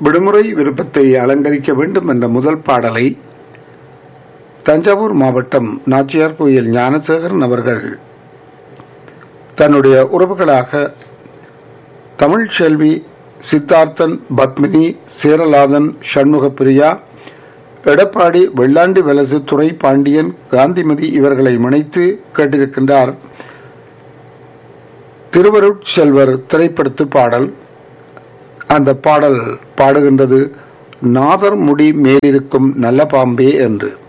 விடுமுறை விருப்பத்தை அலங்கரிக்க வேண்டும் என்ற முதல் பாடலை தஞ்சாவூர் மாவட்டம் நாச்சியார் கோயில் ஞானசேகரன் அவர்கள் தன்னுடைய உறவுகளாக தமிழ் செல்வி சித்தார்த்தன் பத்மினி சேரலாதன் சண்முகப்பிரியா எடப்பாடி வெள்ளாண்டி வலசு துறை பாண்டியன் காந்திமதி இவர்களை முனைத்து கேட்டிருக்கின்றார் திருவருட் செல்வர் திரைப்படத்து பாடல் அந்த பாடல் பாடுகின்றது நாதர் முடி மேலிருக்கும் நல்ல பாம்பே என்று